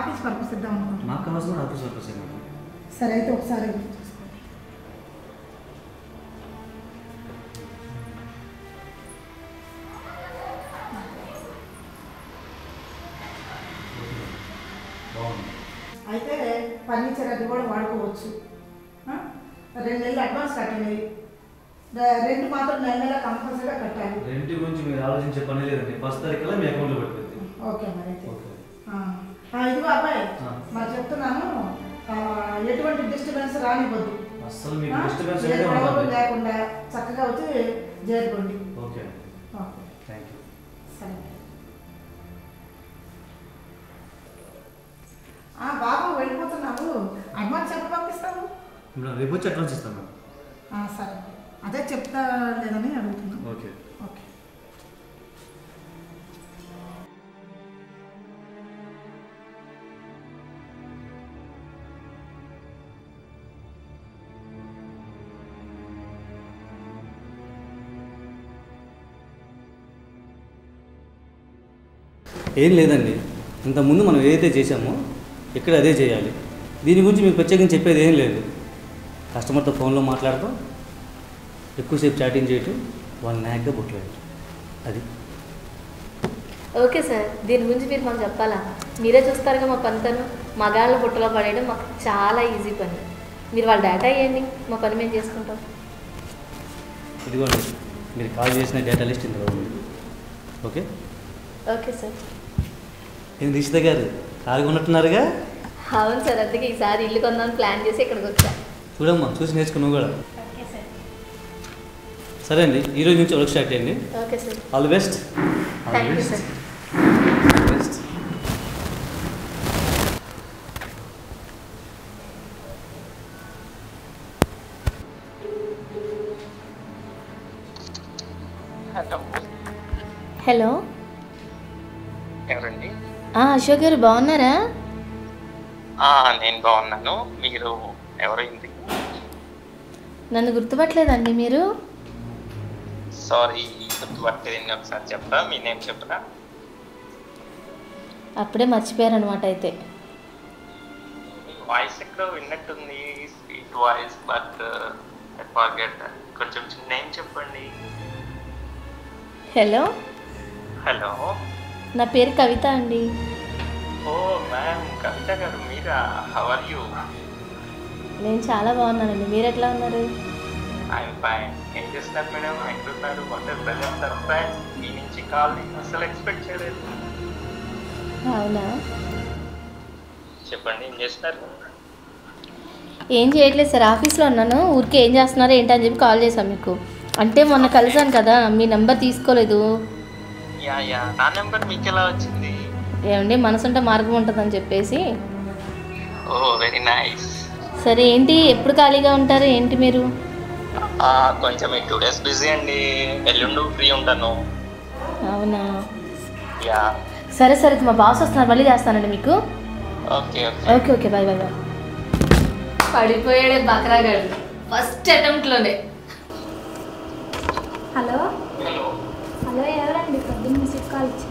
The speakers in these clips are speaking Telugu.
ఆఫీస్ పంపిస్తాం అనుకుంటున్నాను మాకు కావాల్సిన కూడా ఆఫీస్ వర్కర్సే మేడం సరే అయితే ఒకసారి గుర్తు చేసుకోండి. బాగుంది అయితే ఫర్నిచర్ అది కూడా వాడుకోవచ్చు ఆ? రెండు నెలలు అడ్వాన్స్ కట్టండి ర- రెంట్ మాత్రం నెల నెల కంపల్సరీగా కట్టాలి రెంట్ గురించి మీరు ఆలోచించే పని లేదండి ఫస్ట్ తారీఖులో మీ అకౌంట్లో పడిపోద్ది ఓకే మరి అయితే ఓకే ఆ. ఆ, ఇదిగో అబ్బాయి ఆ. మరి చెప్తున్నాను ఆ, ఎటువంటి డిస్టర్బెన్స్ రానివ్వద్దు అస్సలు మీకు ఆ? డిస్టర్బెన్స్ ఏ అయితే గొడవలు ఉండదు లేకుండా చక్కగా వచ్చి చేరుకోండి ఓకే ఓకే థ్యాంక్ యూ సరే ఆ, బాబు వెళ్ళిపోతున్నావు అడ్వాన్స్ ఎప్పుడు పంపిస్తావు మేడం రేపు వచ్చి అడ్వాన్స్ ఇస్తాం మేడం ఆ, సరే అదే చెప్తా లేదని అడుగుతున్నాను ఓకే ఓకే ఏం లేదండి ఇంతకుముందు మనం ఏదైతే చేసామో ఇక్కడ అదే చేయాలి దీని గురించి మీకు ప్రత్యేకంగా చెప్పేది ఏం లేదు కస్టమర్తో ఫోన్లో మాట్లాడటం ఎక్కువసేపు చాటింగ్ చేయటం వాళ్ళు నాగ్గా బుట్టలేదు అది ఓకే సార్ దీని గురించి మీరు మాకు చెప్పాలా మీరే చూస్తారుగా మా పనితను మగాళ్ళ బుట్టలో పడేయడం మాకు చాలా ఈజీ పని మీరు వాళ్ళ డేటా ఇవ్వండి మా పని మేము చేసుకుంటాం ఇదిగోండి మీరు కాల్ చేసిన డేటా లిస్ట్ ఇందులో ఉంది ఓకే ఓకే సార్ ఏం దీక్షిత గారు ఖాళీగా ఉన్నట్టున్నారుగా అవును సార్ అందుకే ఈసారి ఇల్లు కొందామని ప్లాన్ చేసి ఇక్కడికి వచ్చా చూడమ్మా చూసి నేర్చుకున్నావు కూడా ఓకే సార్ సరే అండి ఈరోజు నుంచి వర్క్ స్టార్ట్ చేయండి okay sir all the best all thank the you best sir best hello hello ఎవరండి ఆ, అశోక్ గారు బాగున్నారా ఆ, నేను బాగున్నాను మీరు ఎవరైంది నన్ను గుర్తుపట్టలేదండి మీరు సారీ గుర్తుపట్టేది ఒకసారి చెప్పరా మీ నేమ్ చెప్పరా అప్పుడే మర్చిపోయారనమాట అయితే మీ వాయిస్ ఎక్కడో విన్నట్టుంది స్వీట్ వాయిస్ బట్ ఫర్గెట్ కొంచెం చిన్న నేమ్ చెప్పండి హలో హలో నా పేరు కవిత అండి ఓ మ్యామ్ కవిత గారు మీరా హవర్ యూ నేను చాలా బాగున్నానండి మీరు ఎట్లా ఉన్నారు ఐఎమ్ ఫైన్ ఏం చేస్తున్నారు మేడం ఎక్కడున్నారు వాట్ ప్రజెంట్ సర్ప్రైజ్ మీ నుంచి కాల్ అసలు ఎక్స్పెక్ట్ చేయలేదు అవునా చెప్పండి ఏం చేస్తున్నారు ఏం చేయట్లేదు సార్ ఆఫీస్లో ఉన్నాను ఊరికే ఏం చేస్తున్నారో ఏంటని చెప్పి కాల్ చేశాను మీకు అంటే మొన్న కలిసాను కదా మీ నెంబర్ తీసుకోలేదు యా యా నా నెంబర్ మీకు ఎలా వచ్చింది ఏమండి మనసుంటే మార్గం ఉంటుందని చెప్పేసి ఓ వెరీ నైస్ సరే ఏంటి ఎప్పుడు ఖాళీగా ఉంటారు ఏంటి మీరు కొంచెం ఈ టూ డేస్ బిజీ అండి ఎల్లుండు ఫ్రీ ఉంటాను అవునా యా సరే సరే మా బాస్ వస్తున్నారు మళ్ళీ చేస్తానండి మీకు okay okay okay okay bye bye bye పడిపోయాడే బక్రాగాడు ఫస్ట్ అటెంప్ట్లోనే హలో హలో హలో ఎవరండి పొద్దున్న మిస్డ్ కాల్ ఇచ్చారు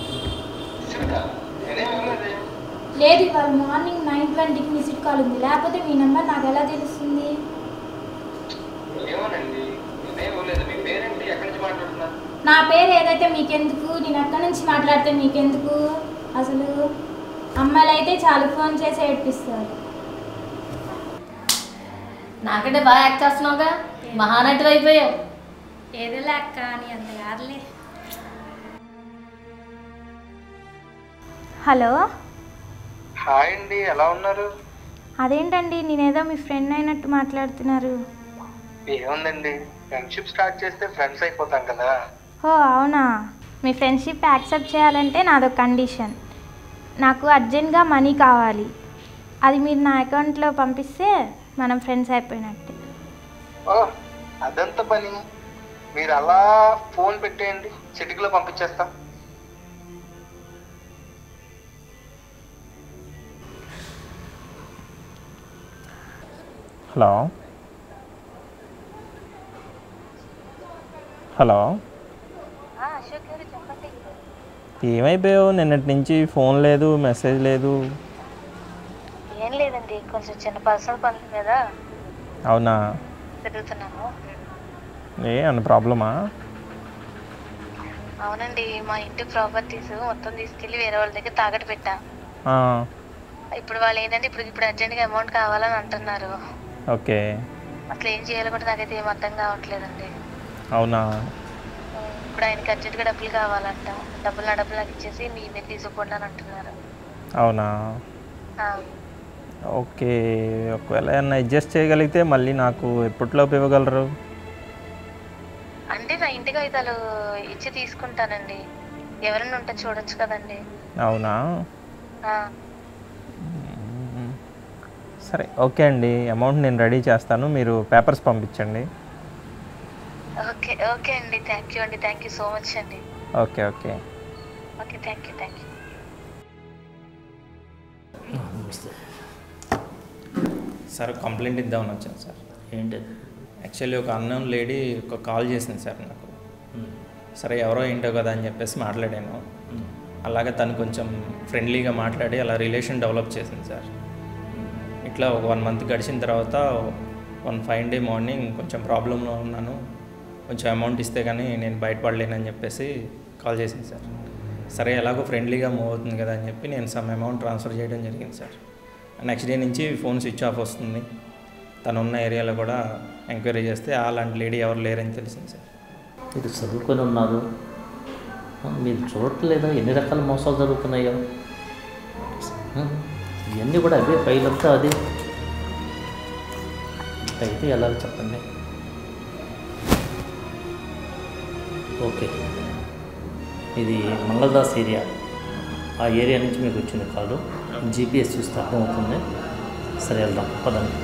లేదు ఇవాళ మార్నింగ్ నైన్ ట్వంటీకి మిస్డ్ కాల్ ఉంది లేకపోతే మీ నెంబర్ నాకు ఎలా తెలుస్తుంది ఏమోనండి నేనేం లేదు మీ పేరేంటి ఎక్కడి నుంచి మాట్లాడుతున్నారు నా పేరు ఏదైతే మీకెందుకు నేను ఎక్కడి నుంచి మాట్లాడితే మీకెందుకు అసలు అమ్మాయిలు అయితే చాలు ఫోన్ చేసి ఏడిపిస్తారు నాకంటే బాగా యాక్ట్ చేస్తున్నావుగా మహానటుడు అయిపోయావు ఏదో లేక అని అంత కాదులే హలో హాయ్ అండి ఎలా ఉన్నారు అదేంటండి నేనేదో మీ ఫ్రెండ్ అయినట్టు మాట్లాడుతున్నారు ఏముందండి ఫ్రెండ్షిప్ స్టార్ట్ చేస్తే ఫ్రెండ్స్ అయిపోతాం కదా ఓ అవునా మీ ఫ్రెండ్షిప్ యాక్సెప్ట్ చేయాలంటే నాదొక కండిషన్ నాకు అర్జెంట్గా మనీ కావాలి అది మీరు నా అకౌంట్లో పంపిస్తే మనం ఫ్రెండ్స్ అయిపోయినట్టే ఓ అదంత పని మీరు అలా ఫోన్ పెట్టేయండి చిటికలో పంపించేస్తాం హలో హలో ఏమైపోయావు నిన్నటి నుంచి ఫోన్ లేదు మెసేజ్ లేదు ఏం లేదండి కొంచెం చిన్న పర్సనల్ పనుల మీద అవునా తిరుగుతున్నాను ఏ అన్న ప్రాబ్లమా అవునండి మా ఇంటి ప్రాపర్టీస్ మొత్తం తీసుకెళ్లి వేరే వాళ్ళ దగ్గర తాకట్టు పెట్టా ఆ, ఇప్పుడు వాళ్ళు ఏంటంటే ఇప్పుడు ఇప్పుడు అర్జెంట్గా అమౌంట్ కావాలని అంటున్నారు ఓకే అసలు ఏం చేయాలో కూడా నాకైతే ఏం అర్థం కావట్లేదండి అవునా ఇప్పుడు ఆయనకి అర్జెంట్గా డబ్బులు కావాలంట డబ్బులు నా డబ్బులు నాకు ఇచ్చేసి మీ మీద తీసుకుపోండి అని అంటున్నారు అవునా ఆ, ఓకే ఒకవేళ ఏమన్నా అడ్జస్ట్ చేయగలిగితే మళ్ళీ నాకు ఎప్పటిలోపు ఇవ్వగలరు అంటే నా ఇంటికి అయితే ఇచ్చి తీసుకుంటానండి ఎవరైనా ఉంటే చూడొచ్చు కదండి అవునా ఆ, మ్మ్. సరే ఓకే అండి అమౌంట్ నేను రెడీ చేస్తాను మీరు పేపర్స్ పంపించండి ఓకే ఓకే అండి థ్యాంక్ యూ అండి థ్యాంక్ యూ సో మచ్ అండి okay okay okay thank you thank you sir complaint ఇద్దామని వచ్చాను సార్ ఏంటి యాక్చువల్లీ ఒక అన్నోన్ లేడీ ఒక కాల్ చేసింది సార్ నాకు సరే ఎవరో ఏంటో కదా అని చెప్పేసి మాట్లాడాను అలాగే తను కొంచెం ఫ్రెండ్లీగా మాట్లాడి అలా రిలేషన్ డెవలప్ చేసింది సార్ ఇట్లా ఒక వన్ మంత్ గడిచిన తర్వాత వన్ ఫైవ్ డే మార్నింగ్ కొంచెం ప్రాబ్లంలో ఉన్నాను కొంచెం అమౌంట్ ఇస్తే కానీ నేను బయటపడలేనని చెప్పేసి కాల్ చేసింది సార్ సరే ఎలాగో ఫ్రెండ్లీగా మూవ్ అవుతుంది కదా అని చెప్పి నేను సమ్ అమౌంట్ ట్రాన్స్ఫర్ చేయడం జరిగింది సార్ నెక్స్ట్ డే నుంచి ఫోన్ స్విచ్ ఆఫ్ వస్తుంది తను ఉన్న ఏరియాలో కూడా ఎంక్వైరీ చేస్తే అలాంటి లేడీ ఎవరు లేరని తెలిసింది సార్ మీరు చదువుకొని ఉన్నారు ఆ, మీరు చూడట్లేదా ఎన్ని రకాల మోసాలు జరుగుతున్నాయో ఆ, ఇవన్నీ కూడా అవే పైలంతా అదే అయితే ఎలా చెప్పండి ఓకే ఇది మంగళదాస్ ఏరియా ఆ ఏరియా నుంచి మీకు వచ్చింది కాదు జీపీఎస్ చూస్తే అర్థమవుతుంది సరే వెళ్దాం పదండి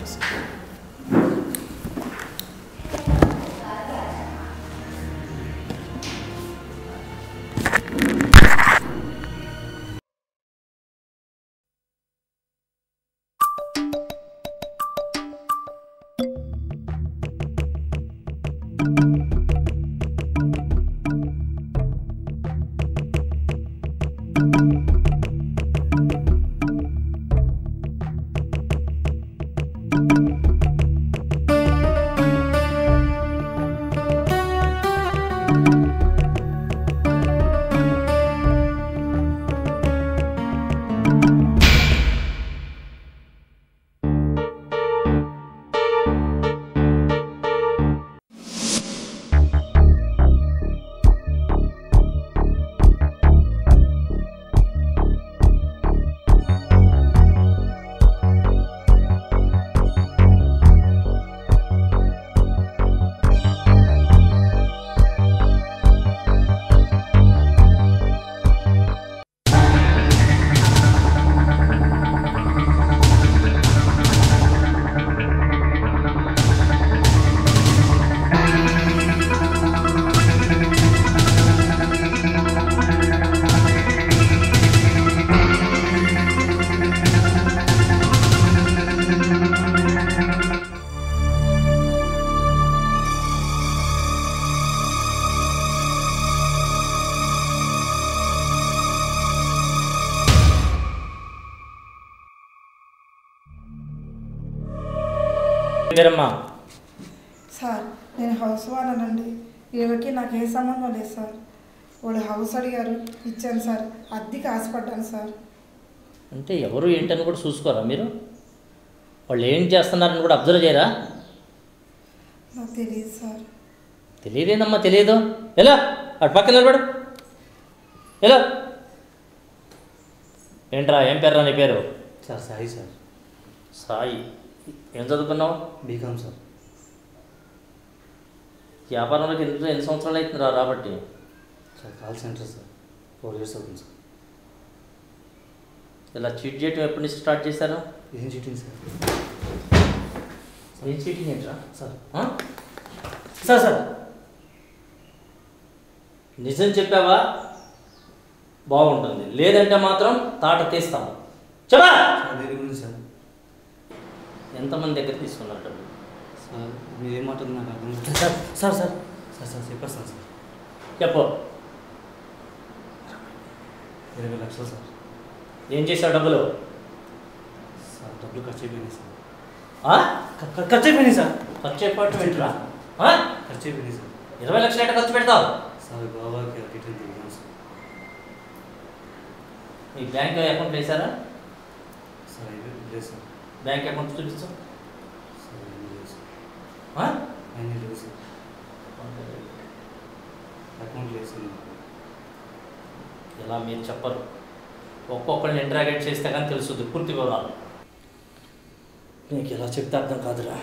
పేరమ్మా సార్ నేను హౌస్ వాడనండి ఈమెకి నాకు ఏ సంబంధం లేదు సార్ వాళ్ళు హౌస్ అడిగారు ఇచ్చాను సార్ అద్దెకి ఆశపడ్డాను సార్ అంటే ఎవరు ఏంటని కూడా చూసుకోరా మీరు వాళ్ళు ఏం చేస్తున్నారని కూడా అబ్జర్వ్ చేయరా నాకు తెలియదు సార్ తెలియదేనమ్మా తెలియదు ఎలా అటు పక్కన నిలబడు ఎలా ఏంట్రా ఏం పేర్రా నీ పేరు సార్ సాయి సార్ సాయి ఏం చదువుకున్నావు బీకామ్ సార్ వ్యాపారంలోకి ఎన్ని ఎన్ని సంవత్సరాలు అవుతుందిరా రాబట్టి sir call centre sir four years అవుతుంది సార్ ఇలా చీట్ చేయటం ఎప్పటి నుంచి స్టార్ట్ చేశారు ఏం చీటింగ్ సార్ ఏం చీటింగ్ ఏంట్రా సార్ ఆ? సార్ సార్ నిజం చెప్పావా బాగుంటుంది లేదంటే మాత్రం తాట తీస్తాం చెప్పా సార్ దేని గురించి సార్ ఎంతమంది దగ్గర తీసుకున్నారు డబ్బు సార్ మీరు ఏం మాట్లాడుతున్నారు నాకు అర్థం కావట్లేదు. Sir sir sir sir sir చెప్పేస్తాను సార్ చెప్పు ఇరవై లక్షలు సార్ ఏం చేశావు డబ్బులు సార్ డబ్బులు ఖర్చు అయిపోయినాయి సార్ ఆ? ఖ- ఖ- ఖర్చు అయిపోయినాయి సార్ ఖర్చు అయిపోవటం ఏంట్రా ఆ? ఖర్చు అయిపోయినాయి సార్ ఇరవై లక్షలు ఎట్ట ఖర్చు పెడతావు సార్ గోవాకి అటు ఇటు తిరిగాం సార్ మీ బ్యాంక్ అకౌంట్ వేసారా సార్ ఇవే లేదు సార్ బ్యాంక్ అకౌంట్ చూపిస్తాం సార్ అన్నీ లేవు సార్ ఆ? అన్నీ లేవు సార్ అకౌంట్ లేదు సార్ ఇలా మీరు చెప్పరు ఒక్కొక్కరిని ఇంటరాగేట్ చేస్తే కానీ తెలుస్తుంది పూర్తి వివరాలు నీకు ఎలా చెప్తే అర్థం కాదురా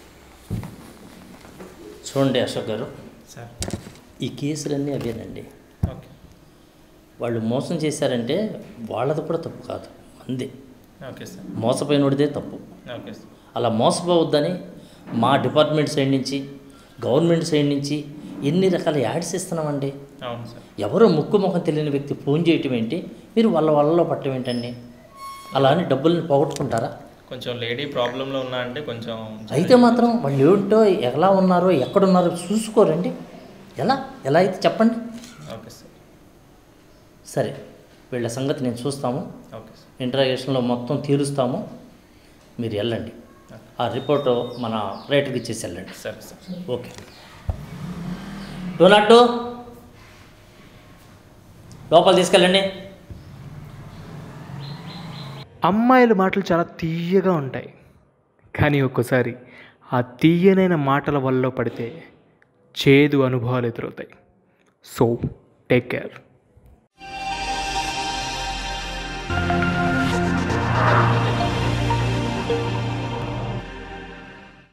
చూడండి అశోక్ గారు సార్ ఈ కేసులన్నీ అవేనండి ఓకే వాళ్ళు మోసం చేశారంటే వాళ్ళది కూడా తప్పు కాదు అందే ఓకే సార్ మోసపోయినోడిదే తప్పు ఓకే సార్ అలా మోసపోవద్దని మా డిపార్ట్మెంట్ సైడ్ నుంచి గవర్నమెంట్ సైడ్ నుంచి ఎన్ని రకాల యాడ్స్ ఇస్తున్నామండి అవును సార్ ఎవరో ముక్కు ముఖం తెలియని వ్యక్తి ఫోన్ చేయటం ఏంటి మీరు వాళ్ళ వాళ్ళలో పట్టడం ఏంటండి అలా అని డబ్బుల్ని పోగొట్టుకుంటారా కొంచెం లేడీ ప్రాబ్లంలో ఉన్నా అంటే కొంచెం అయితే మాత్రం వాళ్ళు ఏంటో ఎలా ఉన్నారో ఎక్కడున్నారో చూసుకోరండి ఎలా ఎలా అయితే చెప్పండి ఓకే సార్ సరే వీళ్ళ సంగతి నేను చూస్తాము ఓకే సార్ ఇంటరాగేషన్లో మొత్తం తీరుస్తాము మీరు వెళ్ళండి ఆ రిపోర్ట్ మన రైటర్కి ఇచ్చేసి వెళ్ళండి సరే సార్ ఓకే డోనాటు లోపల తీసుకెళ్ళండి అమ్మాయిల మాటలు చాలా తీయగా ఉంటాయి కానీ ఒక్కోసారి ఆ తీయనైన మాటల వల్ల పడితే చేదు అనుభవాలు ఎదురవుతాయి సో టేక్ కేర్